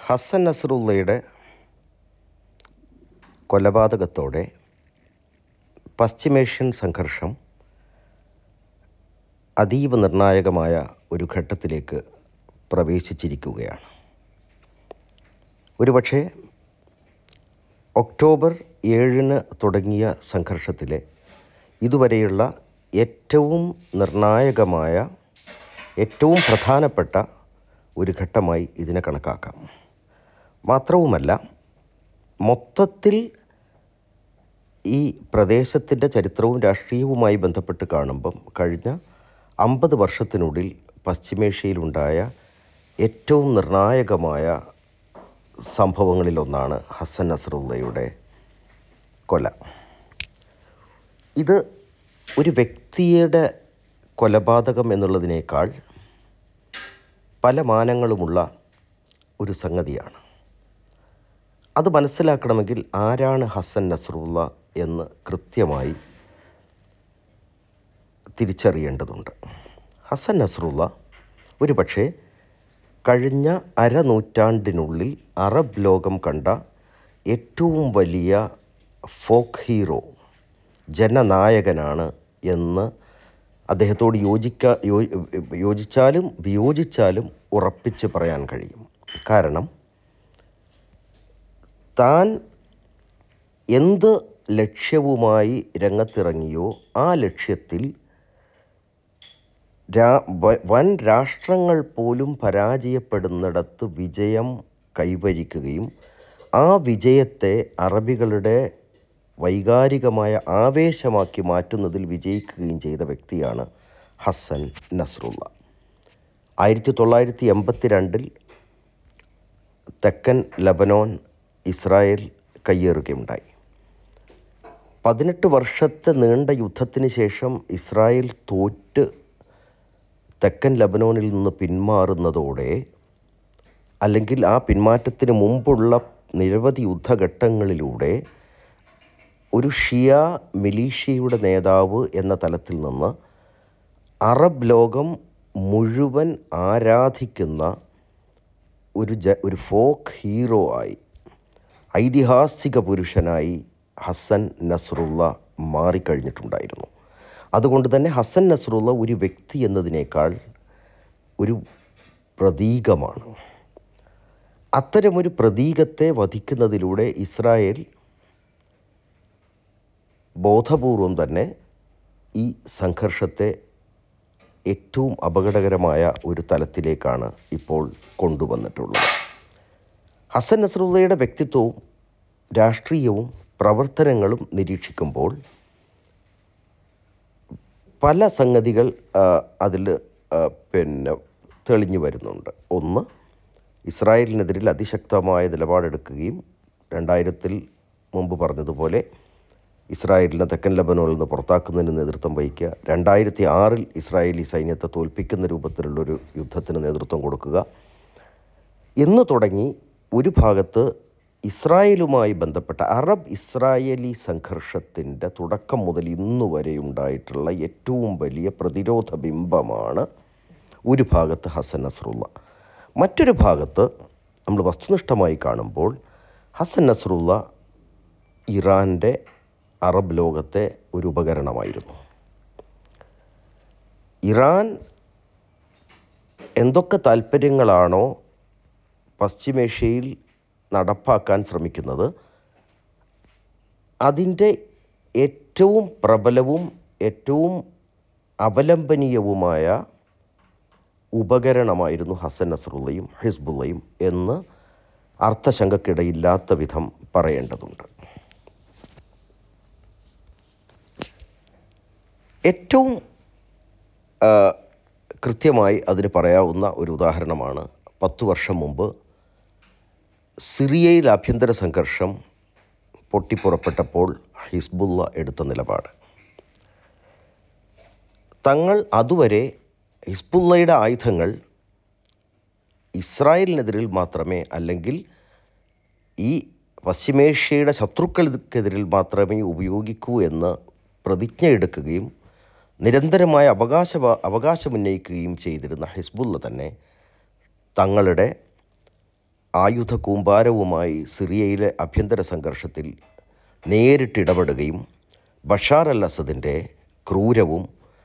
ഹസൻ നസറുള്ളയുടെ കൊലപാതകത്തോടെ പശ്ചിമേഷ്യൻ സംഘർഷം അതീവ നിർണായകമായ ഒരു ഘട്ടത്തിലേക്ക് പ്രവേശിച്ചിരിക്കുകയാണ് ഒരുപക്ഷെ ഒക്ടോബർ ഏഴിന് തുടങ്ങിയ സംഘർഷത്തിലെ ഇതുവരെയുള്ള ഏറ്റവും നിർണായകമായ ഏറ്റവും പ്രധാനപ്പെട്ട ഒരു ഘട്ടമായി ഇതിനെ കണക്കാക്കാം മാത്രവുമല്ല മൊത്തത്തിൽ ഈ പ്രദേശത്തിൻ്റെ ചരിത്രവും രാഷ്ട്രീയവുമായി ബന്ധപ്പെട്ട് കാണുമ്പം കഴിഞ്ഞ അമ്പത് വർഷത്തിനുള്ളിൽ പശ്ചിമേഷ്യയിലുണ്ടായ ഏറ്റവും നിർണായകമായ സംഭവങ്ങളിലൊന്നാണ് ഹസൻ നസറുള്ളയുടെ കൊല ഇത് ഒരു വ്യക്തിയുടെ കൊലപാതകം എന്നുള്ളതിനേക്കാൾ പല മാനങ്ങളുമുള്ള ഒരു സംഗതിയാണ് അത് മനസ്സിലാക്കണമെങ്കിൽ ആരാണ് ഹസൻ നസറുള്ള എന്ന് കൃത്യമായി തിരിച്ചറിയേണ്ടതുണ്ട് ഹസൻ നസറുള്ള ഒരു പക്ഷേ കഴിഞ്ഞ അരനൂറ്റാണ്ടിനുള്ളിൽ അറബ് ലോകം കണ്ട ഏറ്റവും വലിയ ഫോക്ക് ഹീറോ ജനനായകനാണ് എന്ന് അദ്ദേഹത്തോട് യോജിക്ക യോ- യോജിച്ചാലും വിയോജിച്ചാലും ഉറപ്പിച്ച് പറയാൻ കഴിയും കാരണം താൻ എന്ത് ലക്ഷ്യവുമായി രംഗത്തിറങ്ങിയോ ആ ലക്ഷ്യത്തിൽ രാ വ- വൻ രാഷ്ട്രങ്ങൾ പോലും പരാജയപ്പെടുന്നിടത്ത് വിജയം കൈവരിക്കുകയും ആ വിജയത്തെ അറബികളുടെ വൈകാരികമായ ആവേശമാക്കി മാറ്റുന്നതിൽ വിജയിക്കുകയും ചെയ്ത വ്യക്തിയാണ് ഹസൻ നസ്രുള്ള ആയിരത്തി തൊള്ളായിരത്തി എൺപത്തി രണ്ടിൽ തെക്കൻ ലബനോൻ ഇസ്രായേൽ കയ്യേറുകയുണ്ടായി പതിനെട്ട് വർഷത്തെ നീണ്ട യുദ്ധത്തിന് ശേഷം ഇസ്രായേൽ തോറ്റ് തെക്കൻ ലബനോനിൽ നിന്ന് പിന്മാറുന്നതോടെ അല്ലെങ്കിൽ ആ പിന്മാറ്റത്തിന് മുമ്പുള്ള നിരവധി യുദ്ധഘട്ടങ്ങളിലൂടെ ഒരു ഷിയ മിലീഷ്യയുടെ നേതാവ് എന്ന തലത്തിൽ നിന്ന് അറബ് ലോകം മുഴുവൻ ആരാധിക്കുന്ന ഒരു ജ ഒരു ഫോക്ക് ഹീറോ ആയി ഐതിഹാസിക പുരുഷനായി ഹസൻ നസ്രുള്ള മാറിക്കഴിഞ്ഞിട്ടുണ്ടായിരുന്നു അതുകൊണ്ട് തന്നെ ഹസൻ നസ്രുള്ള ഒരു വ്യക്തി എന്നതിനേക്കാൾ ഒരു പ്രതീകമാണ് അത്തരമൊരു പ്രതീകത്തെ വധിക്കുന്നതിലൂടെ ഇസ്രായേൽ ബോധപൂർവം തന്നെ ഈ സംഘർഷത്തെ ഏറ്റവും അപകടകരമായ ഒരു തലത്തിലേക്കാണ് ഇപ്പോൾ കൊണ്ടുവന്നിട്ടുള്ളത് ഹസൻ നസറുള്ളയുടെ വ്യക്തിത്വവും രാഷ്ട്രീയവും പ്രവർത്തനങ്ങളും നിരീക്ഷിക്കുമ്പോൾ പല സംഗതികൾ അതിൽ പിന്നെ തെളിഞ്ഞു വരുന്നുണ്ട് ഒന്ന് ഇസ്രായേലിനെതിരിൽ അതിശക്തമായ നിലപാടെടുക്കുകയും രണ്ടായിരത്തിൽ മുമ്പ് പറഞ്ഞതുപോലെ ഇസ്രായേലിനെ തെക്കൻ ലബനോനിൽ നിന്ന് പുറത്താക്കുന്നതിന് നേതൃത്വം വഹിക്കുക രണ്ടായിരത്തി ആറിൽ ഇസ്രായേലി സൈന്യത്തെ തോൽപ്പിക്കുന്ന രൂപത്തിലുള്ളൊരു യുദ്ധത്തിന് നേതൃത്വം കൊടുക്കുക എന്ന് തുടങ്ങി ഒരു ഭാഗത്ത് ഇസ്രായേലുമായി ബന്ധപ്പെട്ട അറബ് ഇസ്രായേലി സംഘർഷത്തിൻ്റെ തുടക്കം മുതൽ ഇന്നു വരെ ഉണ്ടായിട്ടുള്ള ഏറ്റവും വലിയ പ്രതിരോധ ബിംബമാണ് ഒരു ഭാഗത്ത് ഹസൻ നസ്രുള്ള മറ്റൊരു ഭാഗത്ത് നമ്മൾ വസ്തുനിഷ്ഠമായി കാണുമ്പോൾ ഹസൻ നസ്രുള്ള ഇറാൻ്റെ അറബ് ലോകത്തെ ഒരു ഉപകരണമായിരുന്നു ഇറാൻ എന്തൊക്കെ താല്പര്യങ്ങളാണോ പശ്ചിമേഷ്യയിൽ നടപ്പാക്കാൻ ശ്രമിക്കുന്നത് അതിൻ്റെ ഏറ്റവും പ്രബലവും ഏറ്റവും അവലംബനീയവുമായ ഉപകരണമായിരുന്നു ഹസൻ നസറുള്ളയും ഹിസ്ബുള്ളയും എന്ന് അർത്ഥശങ്കക്കിടയില്ലാത്ത വിധം പറയേണ്ടതുണ്ട് ഏറ്റവും ആ, കൃത്യമായി അതിന് പറയാവുന്ന ഒരു ഉദാഹരണമാണ് പത്തു വർഷം മുമ്പ് സിറിയയിൽ ആഭ്യന്തര സംഘർഷം പൊട്ടിപ്പുറപ്പെട്ടപ്പോൾ ഹിസ്ബുള്ള എടുത്ത നിലപാട് തങ്ങൾ അതുവരെ ഹിസ്ബുള്ളയുടെ ആയുധങ്ങൾ ഇസ്രായേലിനെതിരിൽ മാത്രമേ അല്ലെങ്കിൽ ഈ പശ്ചിമേഷ്യയുടെ ശത്രുക്കൾക്കെതിരിൽ മാത്രമേ ഉപയോഗിക്കൂ എന്ന് പ്രതിജ്ഞ എടുക്കുകയും നിരന്തരമായ അവകാശ അവകാശമുന്നയിക്കുകയും ചെയ്തിരുന്ന ഹിസ്ബുള്ള തന്നെ തങ്ങളുടെ ആയുധ കൂമ്പാരവുമായി സിറിയയിലെ ആഭ്യന്തര സംഘർഷത്തിൽ നേരിട്ടിടപെടുകയും ബഷാർ അൽ അസദിൻ്റെ ക്രൂരവും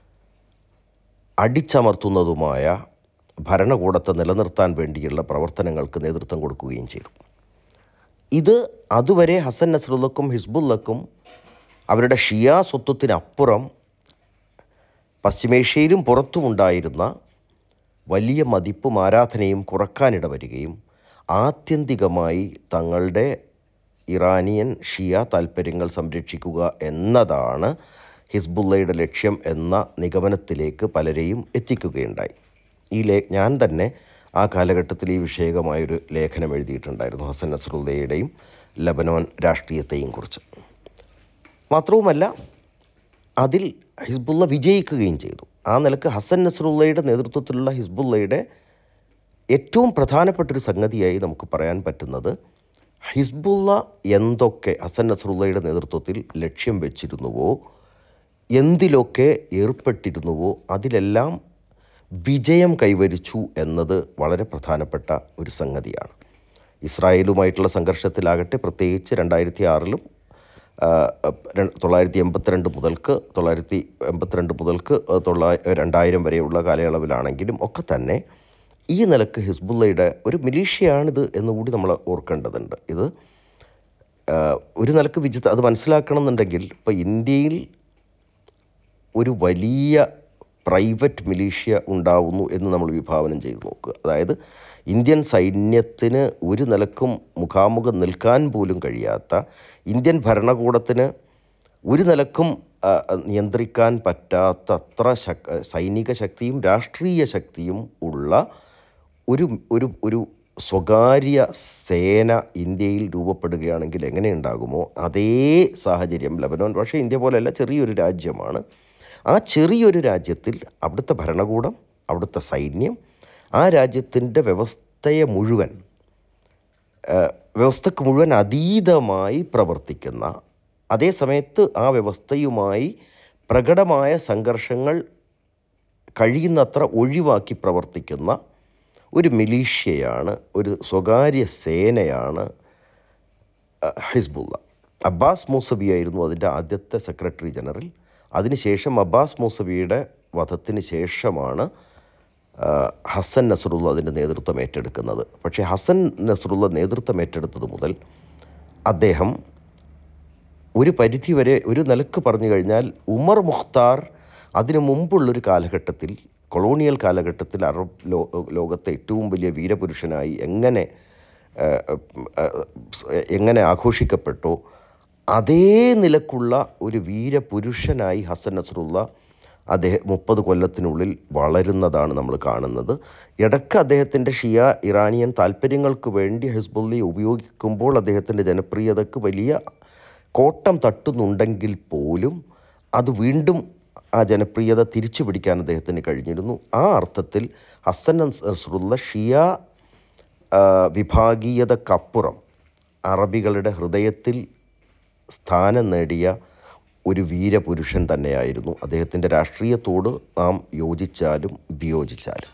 അടിച്ചമർത്തുന്നതുമായ ഭരണകൂടത്തെ നിലനിർത്താൻ വേണ്ടിയുള്ള പ്രവർത്തനങ്ങൾക്ക് നേതൃത്വം കൊടുക്കുകയും ചെയ്തു ഇത് അതുവരെ ഹസൻ നസ്രുള്ളക്കും ഹിസ്ബുള്ളക്കും അവരുടെ ഷിയ സ്വത്വത്തിനപ്പുറം പശ്ചിമേഷ്യയിലും പുറത്തുമുണ്ടായിരുന്ന വലിയ മതിപ്പും ആരാധനയും കുറക്കാനിട വരികയും ആത്യന്തികമായി തങ്ങളുടെ ഇറാനിയൻ ഷിയ താൽപ്പര്യങ്ങൾ സംരക്ഷിക്കുക എന്നതാണ് ഹിസ്ബുള്ളയുടെ ലക്ഷ്യം എന്ന നിഗമനത്തിലേക്ക് പലരെയും എത്തിക്കുകയുണ്ടായി ഈ ലേ ഞാൻ തന്നെ ആ കാലഘട്ടത്തിൽ ഈ വിഷയകമായൊരു ലേഖനം എഴുതിയിട്ടുണ്ടായിരുന്നു ഹസൻ നസ്രുള്ളയുടെയും ലബനോൻ രാഷ്ട്രീയത്തെയും കുറിച്ച് മാത്രവുമല്ല അതിൽ ഹിസ്ബുള്ള വിജയിക്കുകയും ചെയ്തു ആ നിലക്ക് ഹസൻ നസ്രുള്ളയുടെ നേതൃത്വത്തിലുള്ള ഹിസ്ബുള്ളയുടെ ഏറ്റവും പ്രധാനപ്പെട്ടൊരു സംഗതിയായി നമുക്ക് പറയാൻ പറ്റുന്നത് ഹിസ്ബുള്ള എന്തൊക്കെ ഹസൻ നസ്രുള്ളയുടെ നേതൃത്വത്തിൽ ലക്ഷ്യം വെച്ചിരുന്നുവോ എന്തിലൊക്കെ ഏർപ്പെട്ടിരുന്നുവോ അതിലെല്ലാം വിജയം കൈവരിച്ചു എന്നത് വളരെ പ്രധാനപ്പെട്ട ഒരു സംഗതിയാണ് ഇസ്രായേലുമായിട്ടുള്ള സംഘർഷത്തിലാകട്ടെ പ്രത്യേകിച്ച് രണ്ടായിരത്തി ആറിലും തൊള്ളായിരത്തി എൺപത്തിരണ്ട് മുതൽക്ക് തൊള്ളായിരത്തി എൺപത്തിരണ്ട് മുതൽക്ക് തൊള്ളായി രണ്ടായിരം വരെയുള്ള കാലയളവിലാണെങ്കിലും ഒക്കെ തന്നെ ഈ നിലക്ക് ഹിസ്ബുള്ളയുടെ ഒരു മിലീഷ്യയാണിത് എന്നുകൂടി നമ്മൾ ഓർക്കേണ്ടതുണ്ട് ഇത് ആ, ഒരു നിലക്ക് വിജിത്ത് അത് മനസ്സിലാക്കണം എന്നുണ്ടെങ്കിൽ ഇപ്പോൾ ഇന്ത്യയിൽ ഒരു വലിയ പ്രൈവറ്റ് മിലീഷ്യ ഉണ്ടാവുന്നു എന്ന് നമ്മൾ വിഭാവനം ചെയ്ത് നോക്കുക അതായത് ഇന്ത്യൻ സൈന്യത്തിന് ഒരു നിലക്കും മുഖാമുഖം നിൽക്കാൻ പോലും കഴിയാത്ത ഇന്ത്യൻ ഭരണകൂടത്തിന് ഒരു നിലക്കും ആ, നിയന്ത്രിക്കാൻ പറ്റാത്തത്ര ശക് സൈനിക ശക്തിയും രാഷ്ട്രീയ ശക്തിയും ഉള്ള ഒരു ഒരു ഒരു സ്വകാര്യ സേന ഇന്ത്യയിൽ രൂപപ്പെടുകയാണെങ്കിൽ എങ്ങനെ ഉണ്ടാകുമോ അതേ സാഹചര്യം ലബനോൻ പക്ഷേ ഇന്ത്യ പോലെയല്ല ചെറിയൊരു രാജ്യമാണ് ആ ചെറിയൊരു രാജ്യത്തിൽ അവിടുത്തെ ഭരണകൂടം അവിടുത്തെ സൈന്യം ആ രാജ്യത്തിൻ്റെ വ്യവസ്ഥയെ മുഴുവൻ ആ, വ്യവസ്ഥക്ക് മുഴുവൻ അതീതമായി പ്രവർത്തിക്കുന്ന അതേ സമയത്ത് ആ വ്യവസ്ഥയുമായി പ്രകടമായ സംഘർഷങ്ങൾ കഴിയുന്നത്ര ഒഴിവാക്കി പ്രവർത്തിക്കുന്ന ഒരു മിലീഷ്യയാണ് ഒരു സ്വകാര്യ സേനയാണ് അഹ്, ഹിസ്ബുള്ള അബ്ബാസ് മൂസബി ആയിരുന്നു അതിൻ്റെ ആദ്യത്തെ സെക്രട്ടറി ജനറൽ അതിനുശേഷം അബ്ബാസ് മൂസബിയുടെ വധത്തിന് ശേഷമാണ് ആ, ഹസൻ നസറുള്ള അതിൻ്റെ നേതൃത്വം ഏറ്റെടുക്കുന്നത് പക്ഷേ ഹസൻ നസറുള്ള നേതൃത്വം ഏറ്റെടുത്തത് മുതൽ അദ്ദേഹം ഒരു പരിധിവരെ ഒരു നിലക്ക് പറഞ്ഞു കഴിഞ്ഞാൽ ഉമർ മുഖ്താർ അതിനു മുമ്പുള്ളൊരു കാലഘട്ടത്തിൽ കൊളോണിയൽ കാലഘട്ടത്തിൽ അറബ് ലോ ലോകത്തെ ഏറ്റവും വലിയ വീരപുരുഷനായി എങ്ങനെ ആ, ആ, എങ്ങനെ ആഘോഷിക്കപ്പെട്ടോ അതേ നിലക്കുള്ള ഒരു വീരപുരുഷനായി ഹസൻ നസറുള്ള അദ്ദേഹം മുപ്പത് കൊല്ലത്തിനുള്ളിൽ വളരുന്നതാണ് നമ്മൾ കാണുന്നത് ഇടയ്ക്ക് അദ്ദേഹത്തിൻ്റെ ഷിയ ഇറാനിയൻ താല്പര്യങ്ങൾക്ക് വേണ്ടി ഹിസ്ബുള്ളി ഉപയോഗിക്കുമ്പോൾ അദ്ദേഹത്തിൻ്റെ ജനപ്രിയതയ്ക്ക് വലിയ കോട്ടം തട്ടുന്നുണ്ടെങ്കിൽ പോലും അത് വീണ്ടും ആ ജനപ്രിയത തിരിച്ചു പിടിക്കാൻ അദ്ദേഹത്തിന് കഴിഞ്ഞിരുന്നു ആ അർത്ഥത്തിൽ ഹസൻ നസ്രുള്ള ഷിയ ആ, വിഭാഗീയതക്കപ്പുറം അറബികളുടെ ഹൃദയത്തിൽ സ്ഥാനം നേടിയ ഒരു വീരപുരുഷൻ തന്നെയായിരുന്നു അദ്ദേഹത്തിൻ്റെ രാഷ്ട്രീയത്തോട് നാം യോജിച്ചാലും വിയോജിച്ചാലും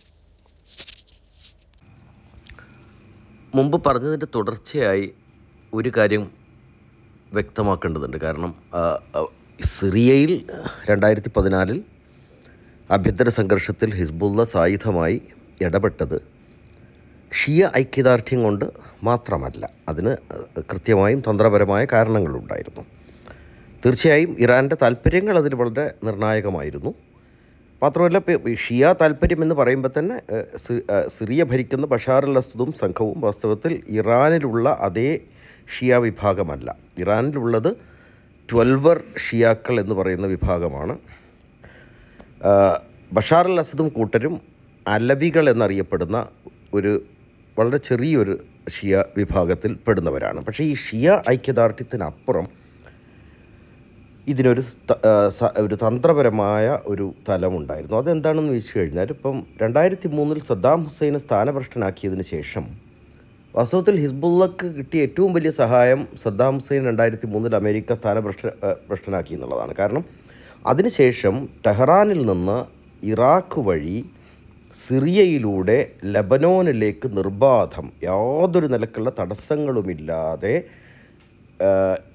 മുമ്പ് പറഞ്ഞതിൻ്റെ തുടർച്ചയായി ഒരു കാര്യം വ്യക്തമാക്കേണ്ടതുണ്ട് കാരണം ആ, ആ, സിറിയയിൽ രണ്ടായിരത്തി പതിനാലിൽ ആഭ്യന്തര സംഘർഷത്തിൽ ഹിസ്ബുള്ള സായുധമായി ഇടപെട്ടത് ഷിയ ഐക്യദാർഢ്യം കൊണ്ട് മാത്രമല്ല അതിന് കൃത്യമായും തന്ത്രപരമായ കാരണങ്ങളുണ്ടായിരുന്നു തീർച്ചയായും ഇറാൻ്റെ താല്പര്യങ്ങൾ അതിൽ വളരെ നിർണായകമായിരുന്നു മാത്രമല്ല ഇപ്പം ഈ ഷിയ താല്പര്യം എന്ന് പറയുമ്പോൾ തന്നെ ഏഹ്, സി- ഏഹ്, സിറിയ ഭരിക്കുന്ന ബഷാർ അൽ അസദും സംഘവും വാസ്തവത്തിൽ ഇറാനിലുള്ള അതേ ഷിയ വിഭാഗമല്ല ഇറാനിലുള്ളത് ട്വൽവർ ഷിയാക്കൾ എന്ന് പറയുന്ന വിഭാഗമാണ് ആഹ് ബഷാർ അൽ അസദും കൂട്ടരും അലവികൾ എന്നറിയപ്പെടുന്ന ഒരു വളരെ ചെറിയൊരു ഷിയ വിഭാഗത്തിൽ പെടുന്നവരാണ് പക്ഷേ ഈ ഷിയ ഐക്യദാർഢ്യത്തിനപ്പുറം ഇതിനൊരു ത- ആ, സ- ഒരു തന്ത്രപരമായ ഒരു തലമുണ്ടായിരുന്നു അതെന്താണെന്ന് വെച്ച് കഴിഞ്ഞാൽ ഇപ്പം രണ്ടായിരത്തി മൂന്നിൽ സദ്ദാം ഹുസൈനെ സ്ഥാനഭ്രഷ്ടനാക്കിയതിന് ശേഷം വാസ്തവത്തിൽ ഹിസ്ബുള്ളക്ക് കിട്ടിയ ഏറ്റവും വലിയ സഹായം സദ്ദാം ഹുസൈൻ രണ്ടായിരത്തി മൂന്നിൽ അമേരിക്ക സ്ഥാനഭ്രഷ്ട ആ, ഭ്രഷ്ടനാക്കി എന്നുള്ളതാണ് കാരണം അതിനുശേഷം ടെഹ്റാനിൽ നിന്ന് ഇറാഖ് വഴി സിറിയയിലൂടെ ലബനോനിലേക്ക് നിർബാധം യാതൊരു നിലക്കുള്ള തടസ്സങ്ങളുമില്ലാതെ ആ,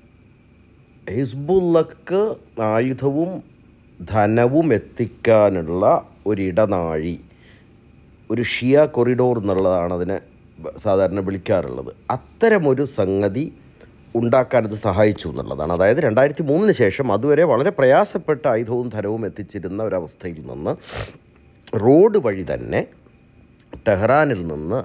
ഹിസ്ബുള്ളക്ക് ആയുധവും ധനവും എത്തിക്കാനുള്ള ഒരിടനാഴി ഒരു ഷിയ കൊറിഡോർ എന്നുള്ളതാണ് അതിനെ ബ- സാധാരണ വിളിക്കാറുള്ളത് അത്തരമൊരു സംഗതി ഉണ്ടാക്കാൻ ഇത് സഹായിച്ചു എന്നുള്ളതാണ് അതായത് രണ്ടായിരത്തി മൂന്നിന് ശേഷം അതുവരെ വളരെ പ്രയാസപ്പെട്ട ആയുധവും ധനവും എത്തിച്ചിരുന്ന ഒരവസ്ഥയിൽ നിന്ന് റോഡ് വഴി തന്നെ ടെഹ്റാനിൽ നിന്ന്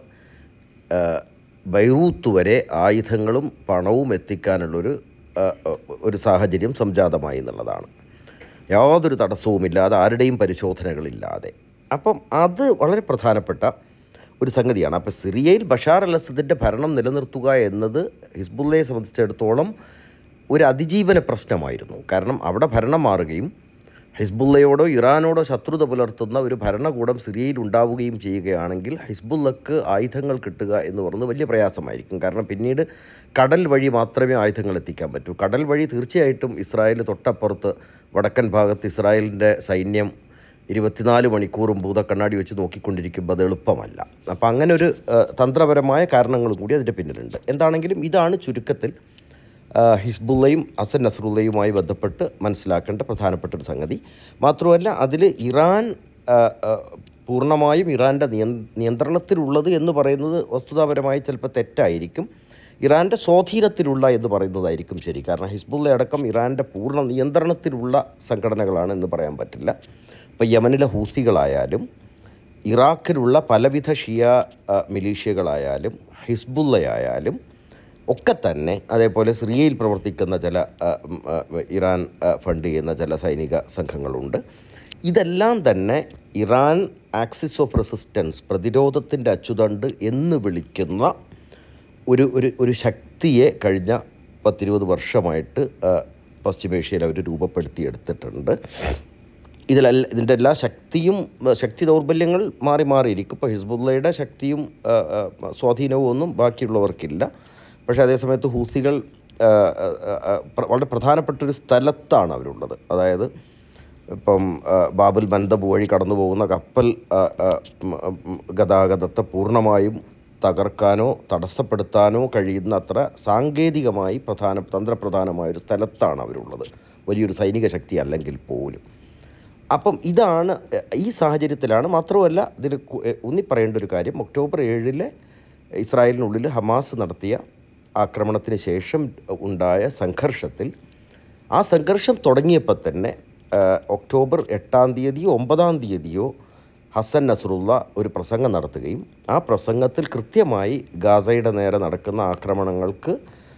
ആ, ബൈറൂത്ത് വരെ ആയുധങ്ങളും പണവും എത്തിക്കാനുള്ളൊരു ആ, ഒരു സാഹചര്യം സംജാതമായി എന്നുള്ളതാണ് യാതൊരു തടസ്സവുമില്ലാതെ ആരുടെയും പരിശോധനകളില്ലാതെ അപ്പം അത് വളരെ പ്രധാനപ്പെട്ട ഒരു സംഗതിയാണ് അപ്പോൾ സിറിയയിൽ ബഷാർ അൽ അസദിൻ്റെ ഭരണം നിലനിർത്തുക എന്നത് ഹിസ്ബുള്ളയെ സംബന്ധിച്ചിടത്തോളം ഒരു അതിജീവന പ്രശ്നമായിരുന്നു കാരണം അവിടെ ഭരണം മാറുകയും ഹിസ്ബുള്ളയോടോ ഇറാനോടോ ശത്രുത പുലർത്തുന്ന ഒരു ഭരണകൂടം സിറിയയിൽ ഉണ്ടാവുകയും ചെയ്യുകയാണെങ്കിൽ ഹിസ്ബുള്ളക്ക് ആയുധങ്ങൾ കിട്ടുക എന്ന് പറയുന്നത് വലിയ പ്രയാസമായിരിക്കും കാരണം പിന്നീട് കടൽ വഴി മാത്രമേ ആയുധങ്ങൾ എത്തിക്കാൻ പറ്റൂ കടൽ വഴി തീർച്ചയായിട്ടും ഇസ്രായേൽ തൊട്ടപ്പുറത്ത് വടക്കൻ ഭാഗത്ത് ഇസ്രായേലിൻ്റെ സൈന്യം ഇരുപത്തിനാല് മണിക്കൂറും ഭൂതക്കണ്ണാടി വെച്ച് നോക്കിക്കൊണ്ടിരിക്കുമ്പോൾ അത് എളുപ്പമല്ല അപ്പോൾ അങ്ങനെ ഒരു ആ, തന്ത്രപരമായ കാരണങ്ങളും കൂടി അതിൻ്റെ പിന്നിലുണ്ട് എന്താണെങ്കിലും ഇതാണ് ചുരുക്കത്തിൽ ആ, ഹിസ്ബുള്ളയും അസൻ നസറുള്ളയുമായി ബന്ധപ്പെട്ട് മനസ്സിലാക്കേണ്ട പ്രധാനപ്പെട്ട ഒരു സംഗതി മാത്രമല്ല അതിൽ ഇറാൻ ആ, ആ, പൂർണ്ണമായും ഇറാൻ്റെ നിയ നിയന്ത്രണത്തിലുള്ളത് എന്ന് പറയുന്നത് വസ്തുതാപരമായി ചിലപ്പോൾ തെറ്റായിരിക്കും ഇറാൻ്റെ സ്വാധീനത്തിലുള്ള എന്ന് പറയുന്നതായിരിക്കും ശരി കാരണം ഹിസ്ബുള്ള അടക്കം ഇറാൻ്റെ പൂർണ്ണ നിയന്ത്രണത്തിലുള്ള സംഘടനകളാണ് എന്ന് പറയാൻ പറ്റില്ല ഇപ്പോൾ യമനിലെ ഹൂസികളായാലും ഇറാഖിലുള്ള പലവിധ ഷിയ ആ, മിലീഷ്യകളായാലും ഹിസ്ബുള്ളയായാലും ഒക്കെ തന്നെ അതേപോലെ സിറിയയിൽ പ്രവർത്തിക്കുന്ന ചില ആ, ഉം, ആ, ഇറാൻ ആ, ഫണ്ട് ചെയ്യുന്ന ചില സൈനിക സംഘങ്ങളുണ്ട് ഇതെല്ലാം തന്നെ ഇറാൻ ആക്സിസ് ഓഫ് റെസിസ്റ്റൻസ് പ്രതിരോധത്തിൻ്റെ അച്ചുതണ്ട് എന്ന് വിളിക്കുന്ന ഒരു ഒരു ഒരു ശക്തിയെ കഴിഞ്ഞ പത്തിരുപത് വർഷമായിട്ട് ആ, പശ്ചിമേഷ്യയിൽ അവർ രൂപപ്പെടുത്തിയെടുത്തിട്ടുണ്ട് ഇതിലെല്ലാം ഇതിൻ്റെ എല്ലാ ശക്തിയും ആ, ശക്തി ദൗർബല്യങ്ങൾ മാറി മാറിയിരിക്കും ഇപ്പോൾ ഹിസ്ബുള്ളയുടെ ശക്തിയും ആ, ആ, സ്വാധീനവും ഒന്നും ബാക്കിയുള്ളവർക്കില്ല പക്ഷേ അതേസമയത്ത് ഹൂസികൾ ആ, ആ, ആ, പ്ര- വളരെ പ്രധാനപ്പെട്ട ഒരു സ്ഥലത്താണ് അവരുള്ളത് അതായത് ഇപ്പം ആ, ബാബുൽ മന്ദബ് വഴി കടന്നു പോകുന്ന കപ്പൽ ആ, ആ, ഉം, ഉം, ഗതാഗതത്തെ പൂർണ്ണമായും തകർക്കാനോ തടസ്സപ്പെടുത്താനോ കഴിയുന്ന അത്ര സാങ്കേതികമായി പ്രധാന തന്ത്രപ്രധാനമായ ഒരു സ്ഥലത്താണ് അവരുള്ളത് വലിയൊരു സൈനിക ശക്തി അല്ലെങ്കിൽ പോലും അപ്പം ഇതാണ് എ- ഈ സാഹചര്യത്തിലാണ് മാത്രമല്ല ഇതിൽ കു- എ- ഊന്നി പറയേണ്ട ഒരു കാര്യം ഒക്ടോബർ ഏഴിലെ ഇസ്രായേലിനുള്ളിൽ ഹമാസ് നടത്തിയ ആക്രമണത്തിന് ശേഷം ഉണ്ടായ സംഘർഷത്തിൽ ആ സംഘർഷം തുടങ്ങിയപ്പോൾ തന്നെ ആ, ഒക്ടോബർ എട്ടാം തീയതിയോ ഒമ്പതാം തീയതിയോ ഹസൻ നസറുള്ള ഒരു പ്രസംഗം നടത്തുകയും ആ പ്രസംഗത്തിൽ കൃത്യമായി ഗാസയുടെ നേരെ നടക്കുന്ന ആക്രമണങ്ങൾക്ക്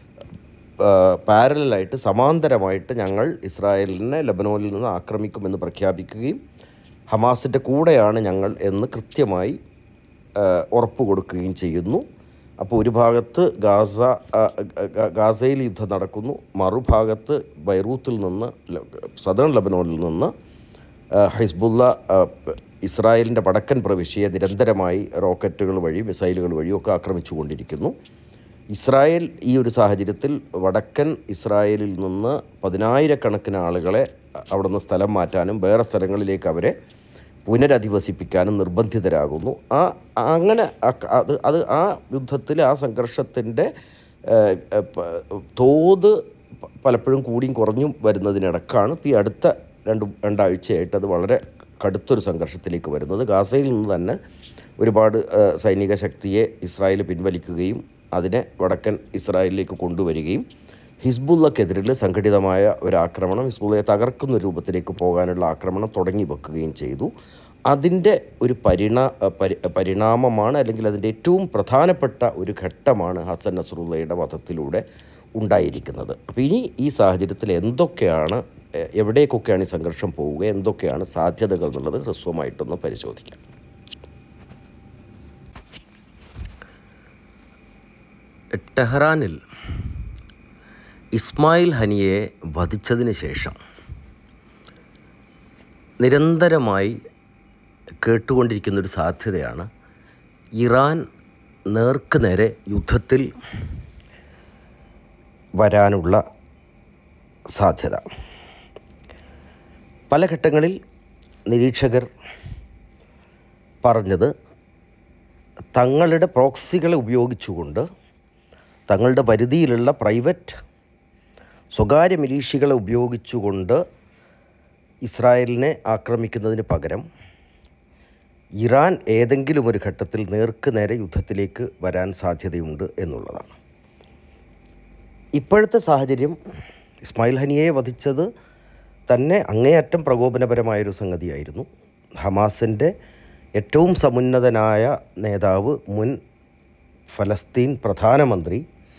പാരലായിട്ട് സമാന്തരമായിട്ട് ഞങ്ങൾ ഇസ്രായേലിനെ ലബനോനിൽ നിന്ന് ആക്രമിക്കുമെന്ന് പ്രഖ്യാപിക്കുകയും ഹമാസിൻ്റെ കൂടെയാണ് ഞങ്ങൾ എന്ന് കൃത്യമായി ആ, ഉറപ്പ് കൊടുക്കുകയും ചെയ്യുന്നു അപ്പോൾ ഒരു ഭാഗത്ത് ഗാസ ആ, ഗ- ഗാസയിൽ യുദ്ധം നടക്കുന്നു മറുഭാഗത്ത് ബൈറൂത്തിൽ നിന്ന് ല- സദേൺ ലബനോനിൽ നിന്ന് ആ, ഹിസ്ബുള്ള ആ, പ- ഇസ്രായേലിൻ്റെ വടക്കൻ പ്രവിശ്യയെ നിരന്തരമായി റോക്കറ്റുകൾ വഴി മിസൈലുകൾ വഴിയും ഒക്കെ ആക്രമിച്ചുകൊണ്ടിരിക്കുന്നു ഇസ്രായേൽ ഈ ഒരു സാഹചര്യത്തിൽ വടക്കൻ ഇസ്രായേലിൽ നിന്ന് പതിനായിരക്കണക്കിന് ആളുകളെ അവിടെ നിന്ന് സ്ഥലം മാറ്റാനും വേറെ സ്ഥലങ്ങളിലേക്ക് അവരെ പുനരധിവസിപ്പിക്കാനും നിർബന്ധിതരാകുന്നു ആ അങ്ങനെ അ- അത് അത് ആ യുദ്ധത്തിൽ ആ സംഘർഷത്തിൻ്റെ ഏഹ്, ഏഹ്, പ- തോത് പ- പലപ്പോഴും കൂടിയും കുറഞ്ഞും വരുന്നതിനിടക്കാണ് ഇപ്പോൾ ഈ അടുത്ത രണ്ട് രണ്ടാഴ്ചയായിട്ട് അത് വളരെ കടുത്തൊരു സംഘർഷത്തിലേക്ക് വരുന്നത് ഗാസയിൽ നിന്ന് തന്നെ ഒരുപാട് ഏഹ്, സൈനിക ശക്തിയെ ഇസ്രായേൽ പിൻവലിക്കുകയും അതിനെ വടക്കൻ ഇസ്രായേലിലേക്ക് കൊണ്ടുവരികയും ഹിസ്ബുള്ളക്കെതിരിൽ സംഘടിതമായ ഒരു ആക്രമണം ഹിസ്ബുള്ളയെ തകർക്കുന്ന രൂപത്തിലേക്ക് പോകാനുള്ള ആക്രമണം തുടങ്ങി വെക്കുകയും ചെയ്തു അതിൻ്റെ ഒരു പരിണാ പരി പരിണാമമാണ് അല്ലെങ്കിൽ അതിൻ്റെ ഏറ്റവും പ്രധാനപ്പെട്ട ഒരു ഘട്ടമാണ് ഹസൻ നസറുള്ളയുടെ വധത്തിലൂടെ ഉണ്ടായിരിക്കുന്നത് അപ്പോൾ ഇനി ഈ സാഹചര്യത്തിൽ എന്തൊക്കെയാണ് എ- എവിടേക്കൊക്കെയാണ് ഈ സംഘർഷം പോവുക എന്തൊക്കെയാണ് സാധ്യതകൾ എന്നുള്ളത് ഹ്രസ്വമായിട്ടൊന്ന് പരിശോധിക്കാം ടെഹ്റാനിൽ ഇസ്മായിൽ ഹനിയെ വധിച്ചതിന് ശേഷം നിരന്തരമായി കേട്ടുകൊണ്ടിരിക്കുന്നൊരു സാധ്യതയാണ് ഇറാൻ നേർക്ക് നേരെ യുദ്ധത്തിൽ വരാനുള്ള സാധ്യത പല ഘട്ടങ്ങളിൽ നിരീക്ഷകർ പറഞ്ഞത് തങ്ങളുടെ പ്രോക്സികളെ ഉപയോഗിച്ചുകൊണ്ട് തങ്ങളുടെ പരിധിയിലുള്ള പ്രൈവറ്റ് സ്വകാര്യ മിലീഷ്യകളെ ഉപയോഗിച്ചുകൊണ്ട് ഇസ്രായേലിനെ ആക്രമിക്കുന്നതിന് പകരം ഇറാൻ ഏതെങ്കിലും ഒരു ഘട്ടത്തിൽ നേർക്ക് നേരെ യുദ്ധത്തിലേക്ക് വരാൻ സാധ്യതയുണ്ട് എന്നുള്ളതാണ് ഇപ്പോഴത്തെ സാഹചര്യം ഇസ്മായിൽ ഹനിയെ വധിച്ചത് തന്നെ അങ്ങേയറ്റം പ്രകോപനപരമായൊരു സംഗതിയായിരുന്നു ഹമാസിൻ്റെ ഏറ്റവും സമുന്നതനായ നേതാവ് മുൻ ഫലസ്തീൻ പ്രധാനമന്ത്രി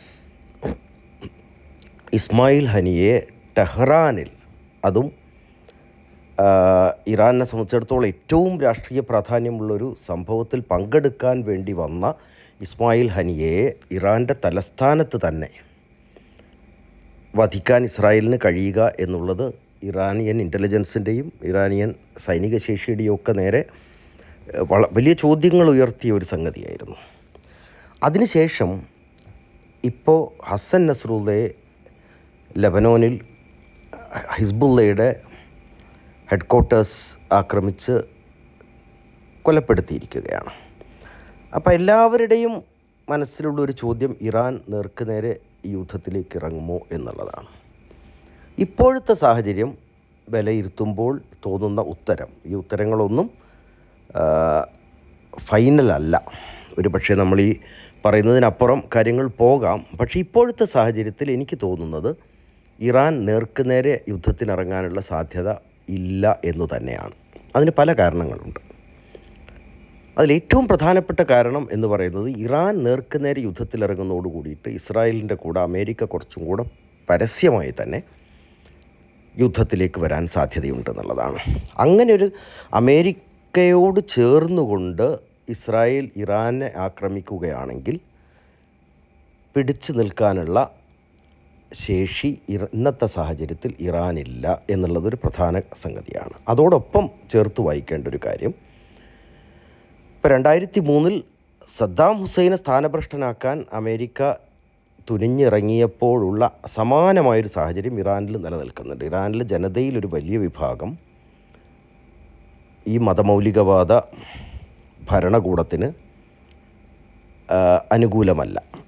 ഇസ്മായിൽ ഹനിയെ ടെഹ്റാനിൽ അതും ആ, ഇറാനെ സംബന്ധിച്ചിടത്തോളം ഏറ്റവും രാഷ്ട്രീയ പ്രാധാന്യമുള്ളൊരു സംഭവത്തിൽ പങ്കെടുക്കാൻ വേണ്ടി വന്ന ഇസ്മായിൽ ഹനിയെ ഇറാൻ്റെ തലസ്ഥാനത്ത് തന്നെ വധിക്കാൻ ഇസ്രായേലിന് കഴിയുക എന്നുള്ളത് ഇറാനിയൻ ഇൻ്റലിജൻസിൻ്റെയും ഇറാനിയൻ സൈനിക ശേഷിയുടെയും ഒക്കെ നേരെ ഏഹ്, വള വലിയ ചോദ്യങ്ങൾ ഉയർത്തിയ ഒരു സംഗതിയായിരുന്നു അതിനുശേഷം ഇപ്പോൾ ഹസൻ നസ്രുള്ളയെ ലബനോനിൽ ഹിസ്ബുള്ളയുടെ ഹെഡ് ക്വാർട്ടേഴ്സ് ആക്രമിച്ച് കൊലപ്പെടുത്തിയിരിക്കുകയാണ് അപ്പോൾ എല്ലാവരുടെയും മനസ്സിലുള്ള ഒരു ചോദ്യം ഇറാൻ നേർക്കുനേരെ ഈ യുദ്ധത്തിലേക്ക് ഇറങ്ങുമോ എന്നുള്ളതാണ് ഇപ്പോഴത്തെ സാഹചര്യം വിലയിരുത്തുമ്പോൾ തോന്നുന്ന ഉത്തരം ഈ ഉത്തരങ്ങളൊന്നും ആ, ഫൈനലല്ല ഒരു പക്ഷേ നമ്മൾ ഈ പറയുന്നതിനപ്പുറം കാര്യങ്ങൾ പോകാം പക്ഷേ ഇപ്പോഴത്തെ സാഹചര്യത്തിൽ എനിക്ക് തോന്നുന്നത് ഇറാൻ നേർക്കുനേരെ യുദ്ധത്തിനിറങ്ങാനുള്ള സാധ്യത ഇല്ല എന്നു തന്നെയാണ് അതിന് പല കാരണങ്ങളുണ്ട് അതിലേറ്റവും പ്രധാനപ്പെട്ട കാരണം എന്ന് പറയുന്നത് ഇറാൻ നേർക്കുനേരെ യുദ്ധത്തിലിറങ്ങുന്നതോട് കൂടിയിട്ട് ഇസ്രായേലിൻ്റെ കൂടെ അമേരിക്ക കുറച്ചും കൂടെ പരസ്യമായി തന്നെ യുദ്ധത്തിലേക്ക് വരാൻ സാധ്യതയുണ്ടെന്നുള്ളതാണ് അങ്ങനെ ഒരു അമേരിക്കയോട് ചേർന്നുകൊണ്ട് ഇസ്രായേൽ ഇറാനെ ആക്രമിക്കുകയാണെങ്കിൽ പിടിച്ചു നിൽക്കാനുള്ള ശേഷി ഇറ- ഇന്നത്തെ സാഹചര്യത്തിൽ ഇറാനില്ല എന്നുള്ളതൊരു പ്രധാന സംഗതിയാണ് അതോടൊപ്പം ചേർത്ത് വായിക്കേണ്ട ഒരു കാര്യം ഇപ്പോൾ രണ്ടായിരത്തി മൂന്നിൽ സദ്ദാം ഹുസൈനെ സ്ഥാനഭ്രഷ്ടനാക്കാൻ അമേരിക്ക തുനിഞ്ഞിറങ്ങിയപ്പോഴുള്ള സമാനമായൊരു സാഹചര്യം ഇറാനിൽ നിലനിൽക്കുന്നുണ്ട് ഇറാനിലെ ജനതയിലൊരു വലിയ വിഭാഗം ഈ മതമൗലികവാദ ഭരണകൂടത്തിന് ആ, അനുകൂലമല്ല